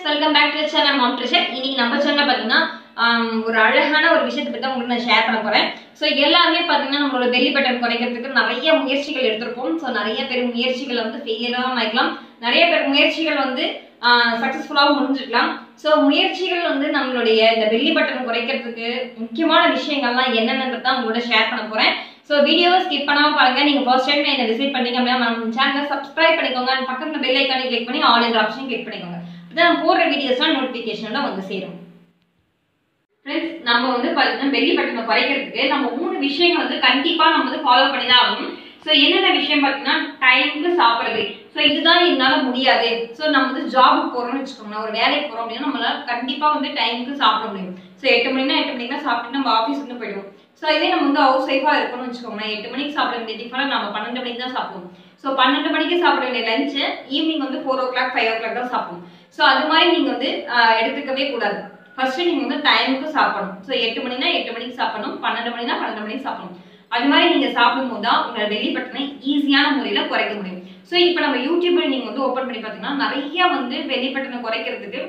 welcome back to channel mom treasure இன்னைக்கு நம்ம channel பார்த்தீங்கன்னா ஆம், ஒரு அழகான ஒரு விஷயத்தை பற்றி தான் உங்களுக்கு நான் ஷேர் பண்ண போகிறேன் ஸோ எல்லாருமே பார்த்தீங்கன்னா நம்மளோட பெல்லி பட்டன் குறைக்கிறதுக்கு நிறைய முயற்சிகள் எடுத்திருப்போம் ஸோ நிறைய பேர் முயற்சிகள் வந்து ஃபெயிலியராகவும் ஆகிக்கலாம் நிறைய பேர் முயற்சிகள் வந்து சக்ஸஸ்ஃபுல்லாகவும் முடிஞ்சிருக்கலாம் ஸோ முயற்சிகள் வந்து நம்மளுடைய இந்த பெல்லி பட்டன் குறைக்கிறதுக்கு முக்கியமான விஷயங்கள்லாம் என்னென்னது தான் உங்களோட ஷேர் பண்ண போகிறேன் ஸோ வீடியோவை ஸ்கிப் பண்ணாமல் பாருங்க நீங்கள் ஃபர்ஸ்ட் டைம் என்ன விசிட் பண்ணீங்க அப்படின்னா நம்ம சேனலை சப்ஸ்கிரைப் பண்ணிக்கோங்க and பக்கத்துல பெல் ஐக்கானே கிளிக் பண்ணி ஆல் என்ற ஆப்ஷன் கிளிக் பண்ணிக்கோங்க அப்பதான் நான் போடுற வீடியோஸ்லாம் நோட்டிஃபிகேஷனோட வந்து சேரும் ஃப்ரெண்ட்ஸ் நம்ம வந்து பார்த்தீங்கன்னா பெல்லி பட்டனை குறைக்கிறதுக்கு நம்ம மூணு விஷயங்கள் வந்து கண்டிப்பாக நம்ம வந்து ஃபாலோ பண்ணி தான் ஆகணும் ஸோ என்னென்ன விஷயம் பார்த்தீங்கன்னா டைமுக்கு சாப்பிட்றது ஸோ இதுதான் என்னால் முடியாது ஸோ நம்ம வந்து ஜாபுக்கு போகிறோம்னு வச்சுக்கோங்களேன் ஒரு வேலைக்கு போகிறோம் அப்படின்னா நம்மளால கண்டிப்பாக வந்து டைமுக்கு சாப்பிட முடியும் ஸோ எட்டு மணினா எட்டு மணிக்கு தான் சாப்பிட்டு நம்ம ஆஃபீஸ் வந்து போயிடுவோம் ஸோ இதே நம்ம வந்து ஹவுஸ் ஒய்ஃபாக இருக்கணும்னு வச்சுக்கோங்களேன் எட்டு மணிக்கு சாப்பிட வேண்டிய டிஃபனை நம்ம பன்னெண்டு மணிக்கு தான் சாப்பிடுவோம் ஸோ பன்னெண்டு மணிக்கு சாப்பிட வேண்டிய லஞ்சு ஈவினிங் வந்து four o'clock five o'clock தான் சாப்பிடுவோம் ஸோ அது மாதிரி நீங்கள் வந்து ஆஹ், எடுத்துக்கவே கூடாது ஃபர்ஸ்ட் நீங்க வந்து டைமுக்கு சாப்பிடணும் ஸோ எட்டு மணினா எட்டு மணிக்கு சாப்பிடணும் பன்னெண்டு மணினா பன்னெண்டு மணிக்கு சாப்பிடணும் அது மாதிரி நீங்க சாப்பிடும் போது தான் உங்களோட வெளி பட்டனை ஈஸியான முறையில குறைக்க முடியும் ஸோ இப்போ நம்ம யூடியூப்ல நீங்க வந்து ஓப்பன் பண்ணி பார்த்தீங்கன்னா நிறைய வந்து வெளி பட்டனை குறைக்கிறதுக்கு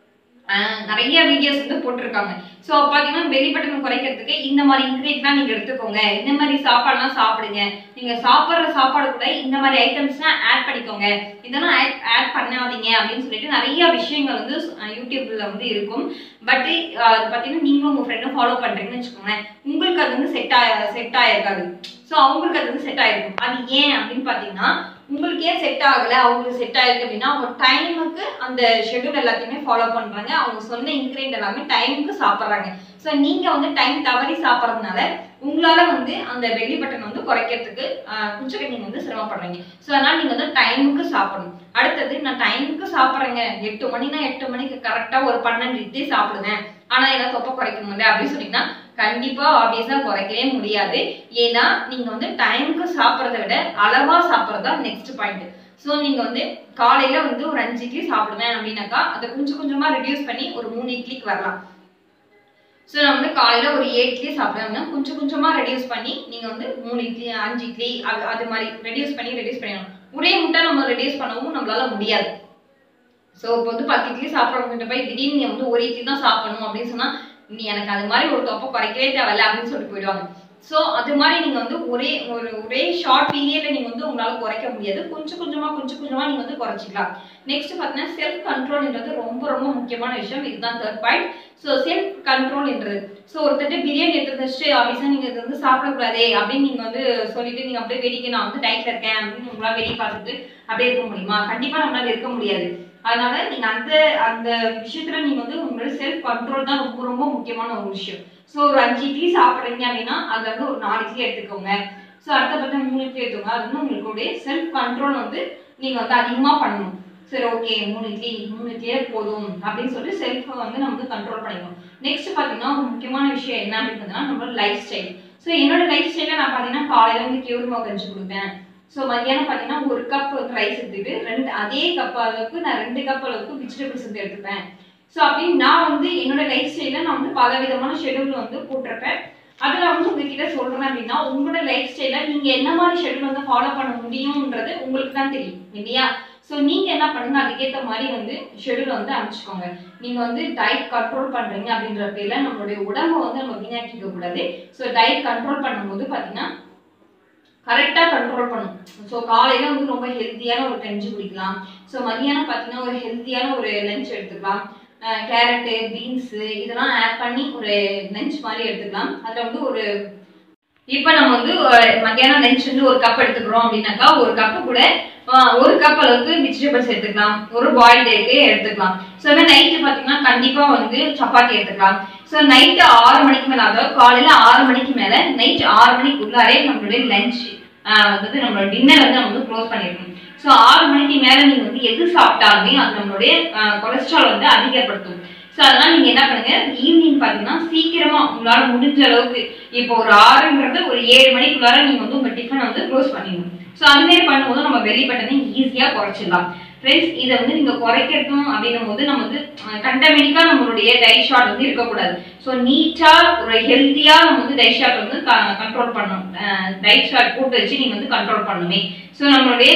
ஆஹ், நிறைய வீடியோஸ் வந்து போட்டிருக்காங்க ஸோ பார்த்தீங்கன்னா வெளி பட்டனை குறைக்கிறதுக்கு இந்த மாதிரி இன்க்ரீட் தான் நீங்க எடுத்துக்கோங்க இந்த மாதிரி சாப்பாடுலாம் சாப்பிடுங்க நீங்க சாப்பிட்ற சாப்பாடு கூட இந்த மாதிரி ஐட்டம்ஸ்லாம் ஆட் பண்ணிக்கோங்க இதெல்லாம் ஆட் ஆட் பண்ணாதீங்க அப்படின்னு சொல்லிட்டு நிறைய விஷயங்கள் வந்து அஹ், யூடியூப்ல வந்து இருக்கும் பட் அது பார்த்தீங்கன்னா நீங்களும் உங்க ஃப்ரெண்டும் ஃபாலோ பண்றீங்கன்னு வச்சுக்கோங்களேன் உங்களுக்கு அது வந்து செட் ஆய செட் ஆயிருக்காது ஸோ அவங்களுக்கு அது வந்து செட் ஆயிருக்கும் அது ஏன் அப்படின்னு பார்த்தீங்கன்னா உங்களுக்கு ஏன் செட் ஆகல அவங்களுக்கு செட் ஆயிருக்கு அப்படின்னா அவங்க டைமுக்கு அந்த ஷெட்யூல் எல்லாத்தையுமே ஃபாலோ பண்றாங்க அவங்க சொன்ன இன்க்ரீடியன்ட் எல்லாமே டைமுக்கு சாப்பிட்றாங்க ஸோ நீங்க வந்து டைம் தவறி சாப்பிட்றதுனால உங்களால வந்து அந்த வெளி பட்டன் வந்து குறைக்கிறதுக்கு ஆஹ், கொஞ்சம் நீங்க வந்து சிரமப்படுறீங்க ஸோ அதனால நீங்க வந்து டைமுக்கு சாப்பிடணும் அடுத்தது நான் டைமுக்கு சாப்பிட்றேங்க எட்டு மணினா எட்டு மணிக்கு கரெக்டா ஒரு பன்னெண்டு இட்லி சாப்பிடுவேன் ஆனா என்ன தொப்பை குறைக்க முடியல அப்படின்னு சொன்னீங்கன்னா கண்டிப்பா ஆப்வியஸா குறைக்கவே முடியாது ஏன்னா நீங்க வந்து டைமுக்கு சாப்பிட்றத விட அளவா சாப்பிட்றதா நெக்ஸ்ட் பாயிண்ட் ஸோ நீங்க வந்து காலையில வந்து ஒரு அஞ்சு இட்லி சாப்பிடுவேன் அப்படின்னாக்கா அதை கொஞ்சம் கொஞ்சமா ரெடியூஸ் பண்ணி ஒரு மூணு இட்லிக்கு வரலாம் ஸோ நான் வந்து காலையில் ஒரு ஏழு இட்லி சாப்பிடுவேன்னா கொஞ்சம் கொஞ்சமாக ரெடியூஸ் பண்ணி நீங்கள் வந்து மூணு இட்லி அஞ்சு இட்லி அது அது மாதிரி ரெடியூஸ் பண்ணி ரெடியூஸ் பண்ணிடணும் ஒரே முட்டை நம்ம ரெடியூஸ் பண்ணவும் நம்மளால முடியாது ஸோ இப்போ வந்து பத்து இட்லி சாப்பிட்றவங்கிட்ட போய் திடீர்னு நீ வந்து ஒரு இட்லி தான் சாப்பிடணும் அப்படின்னு சொன்னால் நீ எனக்கு அது மாதிரி ஒரு தொப்பை குறைக்கவே தேவையில்ல அப்படின்னு சொல்லிட்டு போயிடுவாங்க ஸோ அது மாதிரி நீங்கள் வந்து ஒரே ஒரு ஒரே ஷார்ட் பீரியட்ல நீங்கள் வந்து உங்களால் குறைக்க முடியாது கொஞ்சம் கொஞ்சமாக கொஞ்சம் கொஞ்சமாக நீங்கள் வந்து குறைச்சிக்கலாம் நெக்ஸ்ட் பார்த்தீங்கன்னா செல்ஃப் கண்ட்ரோல்ன்றது ரொம்ப ரொம்ப முக்கியமான விஷயம் இதுதான் தேர்ட் பாயிண்ட் ஸோ செல்ஃப் கண்ட்ரோல்ன்றது ஸோ ஒருத்தட்டு பிரியாணி எடுத்து வச்சுட்டு ஆஃபீஸாக நீங்கள் இது வந்து சாப்பிடக்கூடாதே அப்படின்னு நீங்கள் வந்து சொல்லிட்டு நீங்கள் அப்படியே வேடிக்கை நான் வந்து டயட்ல இருக்கேன் அப்படின்னு உங்களால் வேடிக்கை பார்த்துட்டு அப்படியே இருக்க முடியுமா கண்டிப்பாக நம்மளால இருக்க முடியாது அதனால நீங்க அந்த அந்த விஷயத்துல நீங்க வந்து உங்களோட செல்ஃப் கண்ட்ரோல் தான் ரொம்ப ரொம்ப முக்கியமான ஒரு விஷயம் ஸோ ஒரு அஞ்சு இட்லி சாப்பிட்றீங்க அப்படின்னா அதுல வந்து ஒரு நாலு இட்லி எடுத்துக்கோங்க ஸோ அடுத்த பட்சம் மூணு இட்லி எடுத்துக்கோங்க அது வந்து உங்களுடைய செல்ஃப் கண்ட்ரோல் வந்து நீங்க வந்து அதிகமா பண்ணணும் சரி ஓகே மூணு இட்லி மூணு இட்லியே போதும் அப்படின்னு சொல்லிட்டு செல்ஃபை வந்து நம்ம வந்து கண்ட்ரோல் பண்ணிக்கணும் நெக்ஸ்ட் பார்த்தீங்கன்னா ஒரு முக்கியமான விஷயம் என்ன அப்படின்னு பார்த்தீங்கன்னா நம்மளோட லைஃப் ஸ்டைல் ஸோ என்னோட லைஃப் ஸ்டைலில் நான் பார்த்தீங்கன்னா காலையில வந்து கேவுருமா கஞ்சி கொடுப்பேன் ஸோ மத்தியானம் பார்த்தீங்கன்னா ஒரு கப் வந்து ரைஸ் எடுத்துட்டு ரெண்டு அதே கப் அளவுக்கு நான் ரெண்டு கப் அளவுக்கு வெஜிடபிள்ஸ் வந்து எடுத்துப்பேன் ஸோ அப்படின்னு நான் வந்து என்னோட லைஃப் ஸ்டைலில் நான் வந்து பல விதமான ஷெடியூல் வந்து போட்டிருப்பேன் அதில் வந்து உங்ககிட்ட சொல்கிறேன் அப்படின்னா உங்களோட லைஃப் ஸ்டைலில் நீங்கள் என்ன மாதிரி ஷெடியூல் வந்து ஃபாலோ பண்ண முடியும்ன்றது உங்களுக்கு தான் தெரியும் இல்லையா ஸோ நீங்கள் என்ன பண்ணுங்க அதுக்கேற்ற மாதிரி வந்து ஷெடியூல் வந்து அமைச்சுக்கோங்க நீங்கள் வந்து டயட் கண்ட்ரோல் பண்ணுறீங்க அப்படின்ற பேரில் நம்மளுடைய உடம்பை வந்து நம்ம வீணாக்கிக்க கூடாது ஸோ டயட் கண்ட்ரோல் பண்ணும்போது பார்த்தீங்கன்னா கரெக்டாக கண்ட்ரோல் பண்ணும் ஸோ காலையில் வந்து ரொம்ப ஹெல்த்தியான ஒரு கஞ்சி குடிக்கலாம் ஸோ மதியானம் பார்த்தீங்கன்னா ஒரு ஹெல்த்தியான ஒரு லஞ்ச் எடுத்துக்கலாம் கேரட்டு பீன்ஸு இதெல்லாம் ஆட் பண்ணி ஒரு லஞ்ச் மாதிரி எடுத்துக்கலாம் அதில் வந்து ஒரு இப்போ நம்ம வந்து ஒரு மத்தியானம் லஞ்ச் வந்து ஒரு கப் எடுத்துக்கிறோம் அப்படின்னாக்கா ஒரு கப்பு கூட ஆஹ், ஒரு கப் அளவுக்கு வெஜிடபிள்ஸ் எடுத்துக்கலாம் ஒரு பாயில்டு எக்கு எடுத்துக்கலாம் ஸோ நைட்டு பார்த்தீங்கன்னா கண்டிப்பாக வந்து சப்பாத்தி எடுத்துக்கலாம் ஸோ நைட்டு ஆறு மணிக்கு மேலே அதாவது காலையில் ஆறு மணிக்கு மேலே நைட் ஆறு மணிக்கு உள்ளாரே நம்மளுடைய லஞ்ச் வந்து நம்மளோட டின்னர் வந்து நம்ம வந்து க்ளோஸ் பண்ணிடணும் ஸோ ஆறு மணிக்கு மேலே நீங்கள் வந்து எது சாப்பிட்டாலுமே அது நம்மளுடைய கொலஸ்ட்ரால் வந்து அதிகப்படுத்தும் ஸோ அதனால நீங்கள் என்ன பண்ணுங்க ஈவினிங் பார்த்தீங்கன்னா சீக்கிரமா உங்களால முடிஞ்ச அளவுக்கு இப்போ ஒரு ஆறுன்றது ஒரு ஏழு மணிக்குள்ளார நீங்கள் வந்து உங்கள் டிஃபனை வந்து க்ளோஸ் பண்ணிடணும் ஸோ அது மாதிரி பண்ணும்போது நம்ம வெளி பட்டனை ஈஸியாக குறைச்சிடலாம் ஃப்ரெண்ட்ஸ் இதை வந்து நீங்க குறைக்கட்டும் அப்படின்னும் போது நம்ம வந்து கண்டமெனிக்கா நம்மளுடைய டைட் ஷாட் வந்து இருக்கக்கூடாது ஸோ நீட்டா ஒரு ஹெல்த்தியா நம்ம வந்து டைட் ஷாட் வந்து கண்ட்ரோல் பண்ணணும் டைட் ஷாட் போட்டு வச்சு நீங்க வந்து கண்ட்ரோல் பண்ணணுமே ஸோ நம்மளுடைய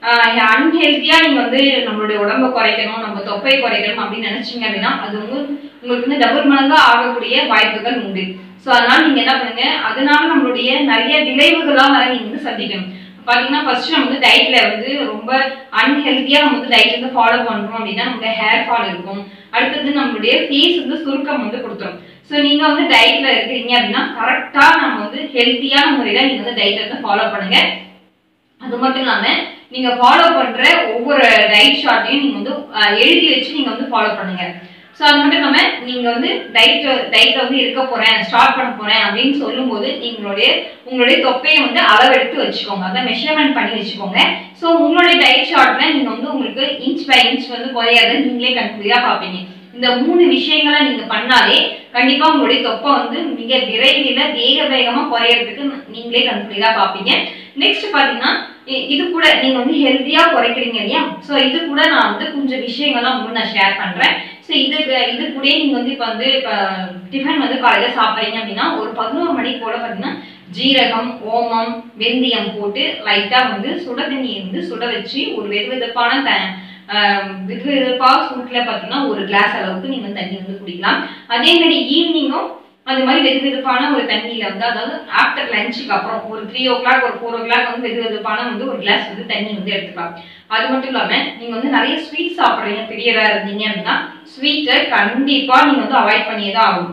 அன்ஹெல்த்தியா நீங்க வந்து நம்மளுடைய உடம்ப குறைக்கணும் நம்ம தொப்பை குறைக்கணும் அப்படின்னு நினைச்சீங்க அப்படின்னா அது வந்து உங்களுக்கு வந்து டபுள் மடங்கா ஆகக்கூடிய வாய்ப்புகள் உண்டு ஸோ அதனால நீங்க என்ன பண்ணுங்க அதனால நம்மளுடைய நிறைய விளைவுகளாக வர நீங்க வந்து சந்திக்கணும் பாத்தீங்கன்னா ஃபர்ஸ்ட் நம்ம வந்து டயட்ல வந்து ரொம்ப அன்ஹெல்த்தியா நம்ம வந்து டயட் வந்து ஃபாலோ பண்றோம் அப்படின்னா நமக்கு ஹேர் ஃபால் இருக்கும் அடுத்தது நம்மளுடைய ஃபேஸ் வந்து சுருக்கம் வந்து கொடுத்துரும் ஸோ நீங்க வந்து டயட்ல இருக்கிறீங்க அப்படின்னா கரெக்டா நம்ம வந்து ஹெல்த்தியான முறையில நீங்க வந்து டயட் வந்து ஃபாலோ பண்ணுங்க அது மட்டும் இல்லாம நீங்க ஃபாலோ பண்ற ஒவ்வொரு டயட் ஷார்ட்டையும் நீங்க வந்து அஹ், எழுதி வச்சு நீங்க வந்து ஃபாலோ பண்ணுங்க ஸோ அது மட்டும் இல்லாம நீங்க வந்து டயட் டயட்ல வந்து இருக்க போறேன் ஸ்டார்ட் பண்ண போறேன் அப்படின்னு சொல்லும்போது நீங்களுடைய உங்களுடைய தொப்பையை வந்து அளவெடுத்து வச்சுக்கோங்க அதை மெஷர்மெண்ட் பண்ணி வச்சுக்கோங்க ஸோ உங்களுடைய டயட் ஷார்ட்ல நீங்க வந்து உங்களுக்கு இன்ச் பை இன்ச் வந்து குறையாத நீங்களே கண்குளிரா பார்ப்பீங்க இந்த மூணு விஷயங்களை நீங்க பண்ணாலே கண்டிப்பா உங்களுடைய தொப்பை வந்து மிக விரைவில வேக வேகமா குறையறதுக்கு நீங்களே கண்குளிரா பார்ப்பீங்க நெக்ஸ்ட் பாத்தீங்கன்னா இ- இது கூட நீங்க வந்து ஹெல்த்தியா குறைக்கிறீங்க இல்லையா ஸோ இது கூட நான் வந்து கொஞ்சம் விஷயங்கள்லாம் உங்களுக்கு நான் ஷேர் பண்றேன் ஸோ இது இது கூட நீங்க வந்து இப்போ வந்து இப்போ டிஃபன் வந்து காலையில சாப்பிட்றீங்க அப்படின்னா ஒரு பதினோரு மணிக்கு போல பாத்தீங்கன்னா ஜீரகம் ஓமம் வெந்தயம் போட்டு லைட்டா வந்து சுட தண்ணியை வந்து சுட வச்சு ஒரு வெது வெதுப்பான த ஆஹ் வெது வெதுப்பா சூட்ல பாத்தீங்கன்னா ஒரு கிளாஸ் அளவுக்கு நீங்க வந்து தண்ணி வந்து குடிக்கலாம் அதே மாதிரி ஈவினிங்கும் அது மாதிரி வெது வெதுப்பான ஒரு தண்ணியில வந்து அதாவது ஆஃப்டர் லஞ்சுக்கு அப்புறம் ஒரு த்ரீ ஓ கிளாக் ஒரு ஃபோர் ஓ கிளாக் வந்து வெது வெதுப்பான வந்து ஒரு கிளாஸ் வந்து தண்ணி வந்து எடுத்துக்கலாம் அது மட்டும் இல்லாம நீங்க வந்து நிறைய ஸ்வீட் சாப்பிடுறீங்க பெரியவரா இருந்தீங்க அப்படின்னா ஸ்வீட்டை கண்டிப்பா நீங்க வந்து அவாய்ட் பண்ணியே தான் ஆகணும்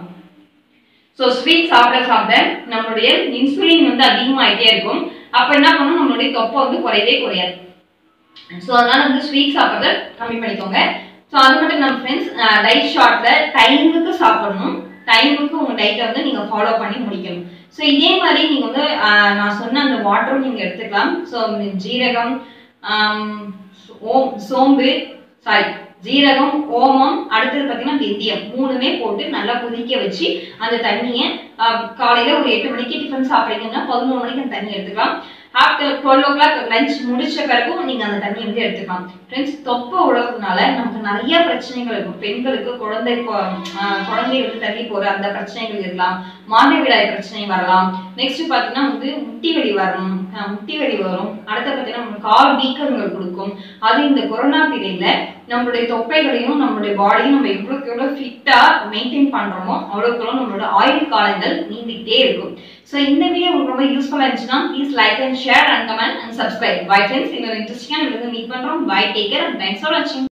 ஸோ ஸ்வீட் சாப்பிட சாப்பிட நம்மளுடைய இன்சுலின் வந்து அதிகமாயிட்டே இருக்கும் அப்ப என்ன பண்ணும் நம்மளுடைய தொப்பை வந்து குறையவே குறையாது ஸோ அதனால வந்து ஸ்வீட் சாப்பிட்றத கம்மி பண்ணிக்கோங்க ஸோ அது மட்டும் இல்லாமல் ஃப்ரெண்ட்ஸ் டயட் ஷார்ட்ல டைமுக்கு சாப்பிடணும் டைமுக்கு உங்க டயட்டை வந்து நீங்க ஃபாலோ பண்ணி முடிக்கணும் ஸோ இதே மாதிரி நீங்க வந்து ஆஹ், நான் சொன்ன அந்த வாட்டரும் நீங்க எடுத்துக்கலாம் ஸோ ஜீரகம் ஆம், ஓம் சோம்பு சாரி ஜீரகம் ஓமம் அடுத்தது பார்த்தீங்கன்னா வெந்தயம் மூணுமே போட்டு நல்லா கொதிக்க வச்சு அந்த தண்ணியை ஆஹ், காலையில ஒரு எட்டு மணிக்கு டிஃபன் சாப்பிட்றீங்கன்னா பதினோரு மணிக்கு அந்த தண்ணி எடுத்துக்கலாம் after twelve o'clock lunch முடிச்ச பிறகும் நீங்க அந்த தண்ணி வந்து எடுத்துக்கலாம் ஃப்ரெண்ட்ஸ் தொப்பை உழவுறதுனால நமக்கு நிறைய பிரச்சனைகள் இருக்கும் பெண்களுக்கு குழந்தை கொ- ஆஹ், குழந்தை வந்து தள்ளி போற அந்த பிரச்சனைகள் இருக்கலாம் மாதவிடாய் பிரச்சனை வரலாம் நெக்ஸ்ட் பாத்தீங்கன்னா வந்து முட்டி வலி வரும் ஆஹ், முட்டி வலி வரும் அடுத்து பாத்தீங்கன்னா நமக்கு கால் வீக்கங்கள் கொடுக்கும் அது இந்த கொரோனா பீரியட்ல நம்மளுடைய தொப்பைகளையும் நம்மளுடைய பாடியும் நம்ம எவ்வளவுக்கு எவ்வளவு ஃபிட்டா மெயின்டைன் பண்றோமோ அவ்வளவுக்கு எவ்வளவு நம்மளோட ஆயுள் காலங்கள் நீண்டுகிட்டே இருக்கும் ஸோ இந்த வீடியோ உங்களுக்கு ரொம்ப யூஸ்ஃபுல்லா இருந்துச்சுன்னா please like and share and comment and subscribe bye friends இன்னொரு இன்ட்ரெஸ்டிங்கான வீடியோ மீட் பண்றோம் bye take care and thanks for வாட்சிங்